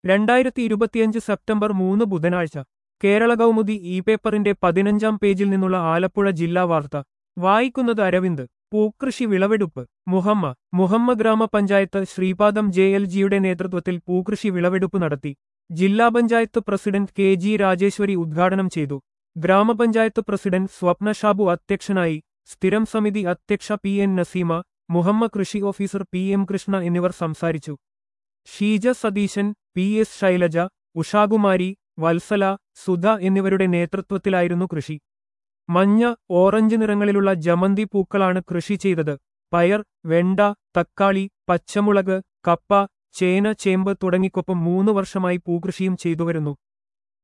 രണ്ടായിരത്തി ഇരുപത്തിയഞ്ച് സെപ്റ്റംബർ മൂന്ന് ബുധനാഴ്ച കേരള കൗമുദി ഇ പേപ്പറിന്റെ പതിനഞ്ചാം പേജിൽ നിന്നുള്ള ആലപ്പുഴ ജില്ലാ വാർത്ത വായിക്കുന്നത് അരവിന്ദ് പൂക്കൃഷി വിളവെടുപ്പ് മുഹമ്മ മുഹമ്മ ഗ്രാമപഞ്ചായത്ത് ശ്രീപാദം ജെ എൽ ജിയുടെ നേതൃത്വത്തിൽ പൂക്കൃഷി വിളവെടുപ്പ് നടത്തി ജില്ലാ panchayat president K G Rajeswari ഉദ്ഘാടനം ചെയ്തു ഗ്രാമപഞ്ചായത്ത് പ്രസിഡന്റ് സ്വപ്ന ഷാബു അധ്യക്ഷനായി സ്ഥിരം സമിതി അധ്യക്ഷ പി എൻ നസീമ മുഹമ്മ കൃഷി ഓഫീസർ പി എം കൃഷ്ണ എന്നിവർ സംസാരിച്ചു ഷീജ സതീശൻ പി എസ് ശൈലജ ഉഷാകുമാരി വത്സല സുധ എന്നിവരുടെ നേതൃത്വത്തിലായിരുന്നു കൃഷി മഞ്ഞ ഓറഞ്ച് നിറങ്ങളിലുള്ള ജമന്തി പൂക്കളാണ് കൃഷി ചെയ്തത് പയർ വെണ്ട തക്കാളി പച്ചമുളക് കപ്പ ചേന ചേമ്പ് തുടങ്ങിക്കൊപ്പം മൂന്ന് വർഷമായി പൂകൃഷിയും ചെയ്തുവരുന്നു